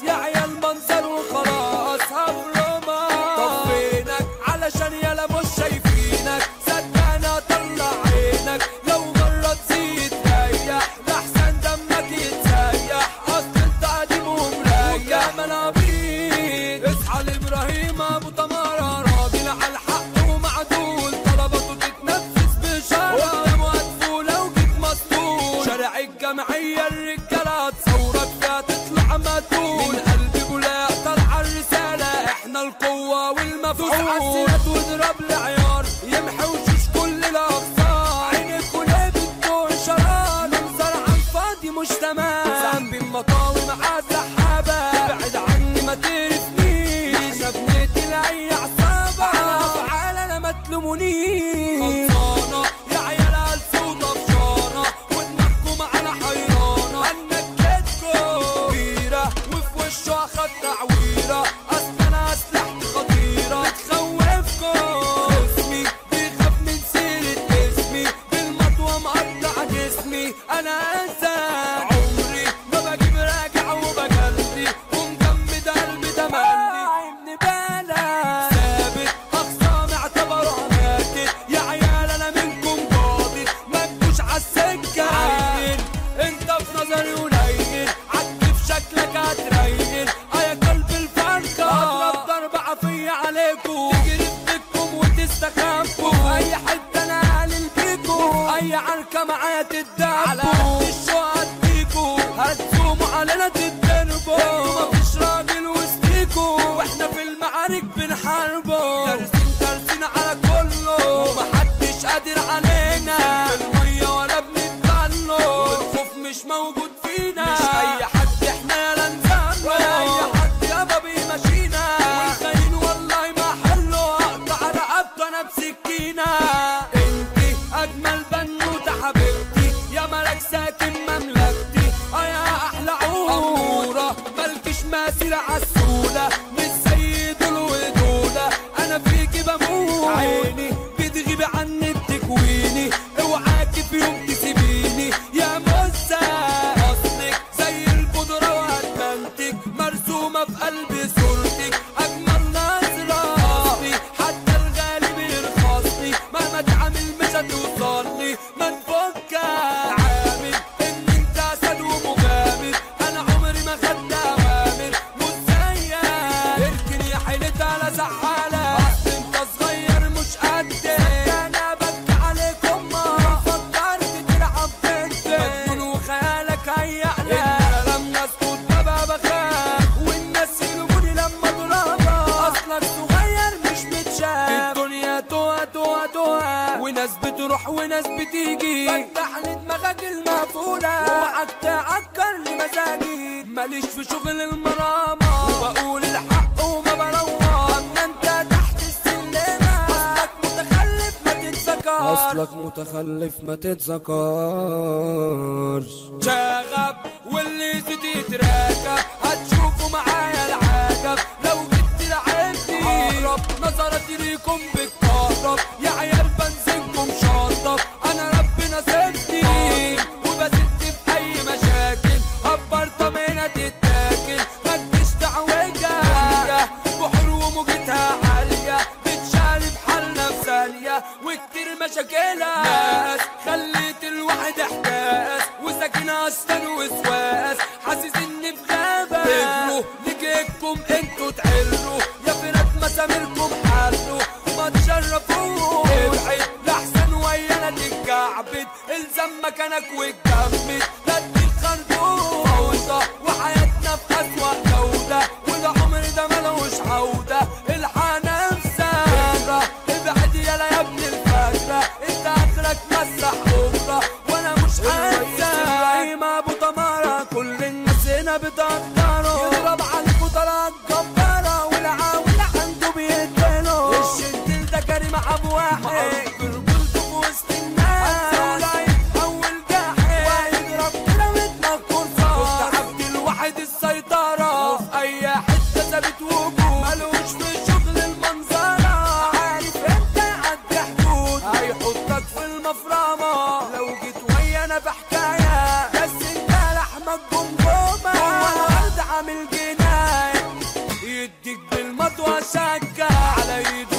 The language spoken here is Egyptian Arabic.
يا عيال منظر وخلاص هبرمة طفينك علشان يلا مش شايفينك صدقني اطلع عينك لو مرة تزيد ريح لحسن دمك يتسيح اصل انت قديم ومريح ما انا بيك اصحى لابراهيم ابو تمارة راجل على الحق ومعدول طلباته تتنفس بشارة قدامه هتفولة وجيت مسطول شارع الجمعية الرجالة هتصورك فيها تطلع مدلول من قلب بولاق طالعة الرسالة احنا القوة والمفعول دوس عالسيرات واضرب العيار يمحي وشوش كل الاقصار عينك ولاد الدور شرار منظر عن فاضي مش تمام ذنبي المطاوي مع السحابة ابعد عني ما تقرفنيش انا بنيتي لاي عصابة على افعال انا ما تلومونيش خلصانة يا عيال هلس وطفشانة ودماغكم على حيرانة انا كدكو كبيرة وفي وشه اخد تعويرة اصل انا اسلحتي خطيرة بتخوفكم اسمي بيخاف من سيرة اسمي بالمطوة مقطع جسمي انا انسى عمري ما بجيب راجع وبجلي ومجمد قلبي تملي عيني بالك ثابت اخصامي اعتبرها ماتت يا عيال انا منكم قاضي ما تجوش عالسكة عيل انت في نظري قليل عدي في شكلك هتريل اه يا قلب الفرقة اضرب ضربة عافية عليكم تجري في بيتكم وتستخبوا في اي حتة انا اعلن بيكم اي عركة معايا تدعبوا على قد الشو هديكوا هتزوموا علينا تتدربوا انتوا مفيش راجل وسطيكوا واحنا في المعارك بنحاربوا دارسين دارسين على كله ومحدش قادر علينا في المية ولا بنتطلوا والخوف مش موجود فينا مش اي حد احنا لا نزعله ولا اي حد يابا بيمشينا والخاين والله ما حله اقطع رقبته انا بسكينة انتي اجمل بنوتة حبيبتي يا ملك ساكن مملكتي اه يا احلى عمورة مالكش ماسيرة عالسولة مش زي دول ودولة انا فيكي بموت عيني بتغيبي عني بتكويني اوعاكي في يوم تسيبيني يا موسى اصلك زي البودرة وهتمنتك مرسومة في قلبي صورتك اجمل نظرة اصلي حتى الغالي بيرخصني مهما تعمل مش هتوصلني ما نفك عامل ان انت اسد ومغامر انا عمري ما خدت اوامر مش زيك اركن يا حيلتها على زعالة اصل انت صغير مش قدك انا ببكي عليكم ما فكرت تلعب ضدك مجنون وخيالك هيعلى انا لما اسكت ببقى بخاف والناس يلوموني لما اضربك اصلك صغير مش متشاف الدنيا توه توه توه وناس بتروح وناس بتيجي فتح لي دماغك المقفولة اوعك تعكر لي مزاجي ماليش في شغل المرامة وبقول الحق وما بروح اما انت تحت السلمة اصلك متخلف ما تتذكر اصلك متخلف ما تتذكرش شغب واللي زيد يتراكب هتشوفوا معايا العجب لو جيت لعبتي اقرب نظرتي ليكم بتقرب يا عيال بنزلكم شطب انا ربنا سبتي وبزت في اي مشاكل هبرطة منها تتاكل ما تجيش تعوجها بحر وموجتها عالية بتشالي بحالنا في ثانية وكتير مشاكلها ناس خليت الواحد احتاس وساكنة اشتر وسواس حاسس اني في غابة تجروا لجيكم انتوا تعلوا يا فرات مسامركم حلوا ما تشرفوش ابعد لحسن ويانا تتكعبد الزم مكانك واتجمد لا تتخرجوا فوضى وحياتنا في اسوأ جودة والعمر ده ملوش عودة الحق نفسك ابعد يالا يا ابن الفجرة انت اخرك مسح بكرة وانا مش هنسى ابراهيم ابو تمارة كل الناس هنا بتقدره يضرب على الفطرة الجبارة والعاول عنده بيقتله الشنتل ده كريم ابو واحد برجولته في وسط الناس هتزول هيتحول جاحد وهيضرب كده ويتنكر صار عبد الواحد السيطرة وفي اي حتة ثابت وجود ملوش في شغل المنظرة عارف انت يعدي حدود هيحطك في المفرمة لو جيت ويانا بحكاية بس انت لحمك جمجمة هو الارض عامل جناية واشجع على ايده